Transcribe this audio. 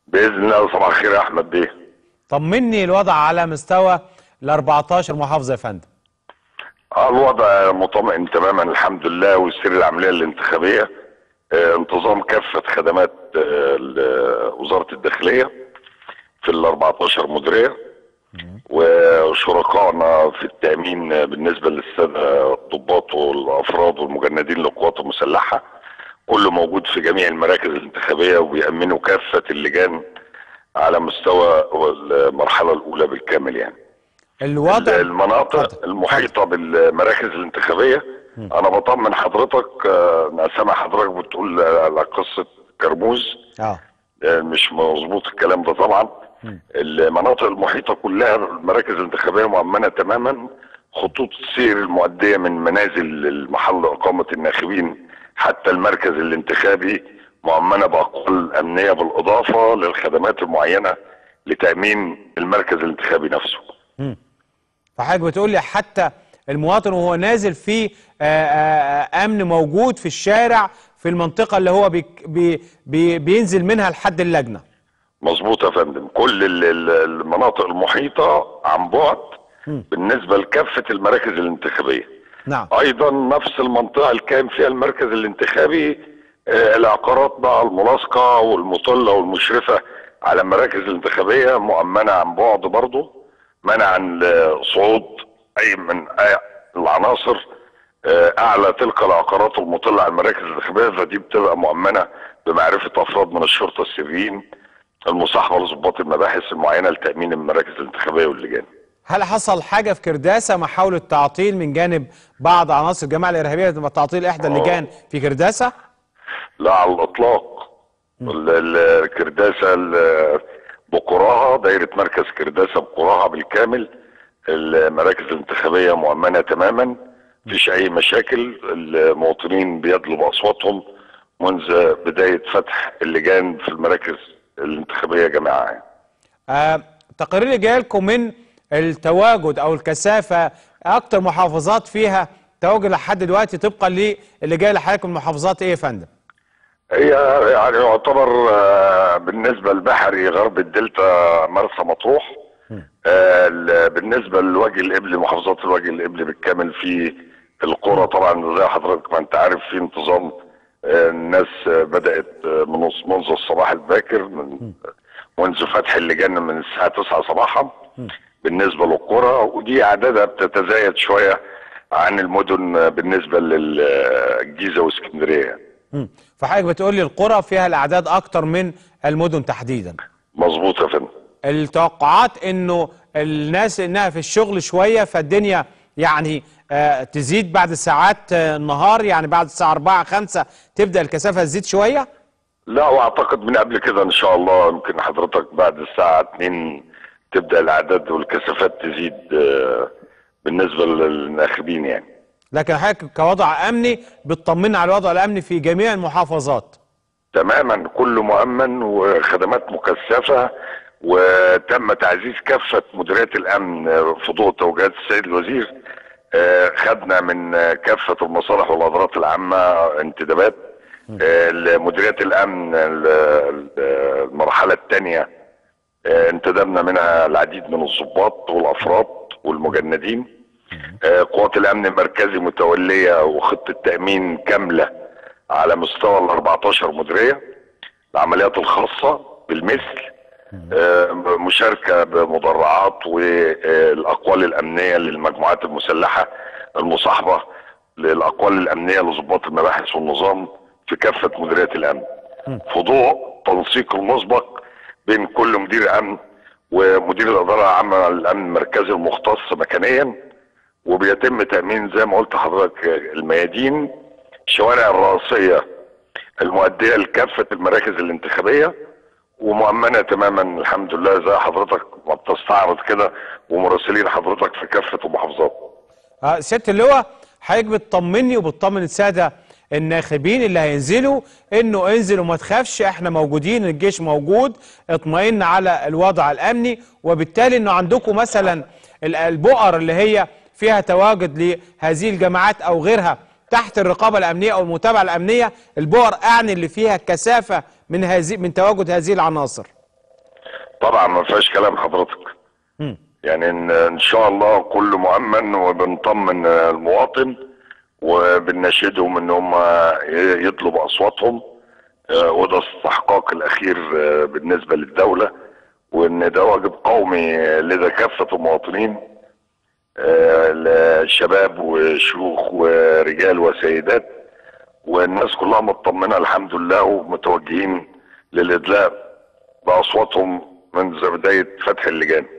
باذن الله صباح الخير يا احمد بيه طمني الوضع على مستوى ال 14 محافظه يا فندم آه، الوضع مطمئن تماما الحمد لله ويسير العمليه الانتخابيه آه، انتظام كافه خدمات آه، ل- وزاره الداخليه في ال 14 مديريه وشركائنا في التامين آه، بالنسبه للساده الضباط والافراد والمجندين للقوات المسلحه كله موجود في جميع المراكز الانتخابيه وبيامنوا كافه اللجان على مستوى المرحله الاولى بالكامل يعني الوضع المناطق اتفضل. المحيطه بالمراكز الانتخابيه انا بطمن حضرتك آه، انا سامع حضرتك بتقول على قصه كرموز اه آه، مش مظبوط الكلام ده طبعا المناطق المحيطه كلها المراكز الانتخابيه مؤمنه تماما خطوط السير المؤديه من منازل المحل اقامه الناخبين حتى المركز الانتخابي مؤمنه باقوال امنيه بالاضافه للخدمات المعينه لتامين المركز الانتخابي نفسه فحضرتك بتقول لي حتى المواطن وهو نازل في آه، آه، امن موجود في الشارع في المنطقه اللي هو بي بي بي بينزل منها لحد اللجنه مظبوط يا فندم كل ال- ال- المناطق المحيطة عن بعد بالنسبة لكافة المراكز الانتخابية نعم أيضا نفس المنطقة اللي كان فيها المركز الانتخابي آه، العقارات بقى الملاصقة والمطلة والمشرفة على المراكز الانتخابية مؤمنة عن بعد برضه منعا لصعود أي من أي العناصر آه، أعلى تلك العقارات المطلة على المراكز الانتخابية فدي بتبقى مؤمنة بمعرفة أفراد من الشرطة السريين المصاحبه لضباط المباحث المعينه لتامين المراكز الانتخابيه واللجان. هل حصل حاجه في كرداسه محاوله تعطيل من جانب بعض عناصر الجماعه الارهابيه تعطيل احدى اللجان في كرداسه لا على الاطلاق ال- ال- كرداسه ال- بقراها دايره مركز كرداسه بقراها بالكامل المراكز الانتخابيه مؤمنه تماما مفيش اي مشاكل المواطنين بيدلوا باصواتهم منذ بدايه فتح اللجان في المراكز الانتخابيه جميعا يعني. آه تقرير اللي جاي لكم من التواجد او الكثافه اكتر محافظات فيها تواجد لحد دلوقتي طبقا للي جاي لحضرتك من المحافظات ايه يا فندم؟ هي يعني يعتبر آه، بالنسبه لبحري غرب الدلتا مرسى مطروح آه، ال- بالنسبه للوجه القبلي محافظات الوجه القبلي بالكامل في القرى طبعا زي حضرتك ما انت عارف في انتظام آه، الناس آه، بدات آه، من منذ الصباح الباكر من منذ فتح اللجان من الساعه 9 صباحا بالنسبه للقرى ودي اعدادها بتتزايد شويه عن المدن آه، بالنسبه للجيزه واسكندريه يعني. مم. فحضرتك بتقول لي القرى فيها الاعداد اكتر من المدن تحديدا مظبوط يا فندم التوقعات انه الناس انها في الشغل شويه فالدنيا يعني آه تزيد بعد ساعات آه النهار يعني بعد الساعه 4 5 تبدا الكثافه تزيد شويه لا واعتقد من قبل كده ان شاء الله يمكن حضرتك بعد الساعه 2 تبدا الاعداد والكثافات تزيد آه، بالنسبه للناخبين يعني لكن حضرتك كوضع امني بتطمنا على الوضع الامني في جميع المحافظات تماما كله مؤمن وخدمات مكثفه وتم تعزيز كافه مديريات الامن آه، في ضوء توجيهات السيد الوزير آه، خدنا من آه، كافه المصالح والادارات العامه انتدابات آه، لمديريات الامن ال- ال- المرحله الثانيه آه، انتدبنا منها العديد من الضباط والافراد والمجندين آه، قوات الامن المركزي متوليه وخطه تامين كامله على مستوى ال 14 مديريه العمليات الخاصه بالمثل آه، مشاركه بمدرعات والاقوال الامنيه للمجموعات المسلحه المصاحبه للاقوال الامنيه لضباط المباحث والنظام في كافه مديريات الامن في ضوء تنسيق المسبق بين كل مدير امن ومدير الاداره العامه للامن المركزي المختص مكانيا وبيتم تامين زي ما قلت لحضرتك الميادين الشوارع الرئيسيه المؤديه لكافه المراكز الانتخابيه ومؤمنه تماما الحمد لله زي حضرتك ما بتستعرض كده ومراسلين حضرتك في كافه المحافظات آه سياده اللواء حضرتك بتطمني وبتطمن الساده الناخبين اللي هينزلوا انه انزل وما تخافش احنا موجودين الجيش موجود اطمئن على الوضع الامني وبالتالي انه عندكم مثلا ال- البؤر اللي هي فيها تواجد لهذه الجماعات او غيرها تحت الرقابه الامنيه او المتابعه الامنيه البؤر اعني اللي فيها كثافه من هذه من تواجد هذه العناصر طبعا ما فيهاش كلام حضرتك مم. يعني ان ان شاء الله كله مؤمن وبنطمن المواطن وبنناشدهم ان هم يطلبوا اصواتهم آه، وده استحقاق الاخير آه، بالنسبه للدوله وان ده واجب قومي لدى كافه المواطنين آه، لشباب وشيوخ ورجال وسيدات والناس كلها مطمنه الحمد لله ومتوجهين للادلاء باصواتهم منذ بدايه فتح اللجان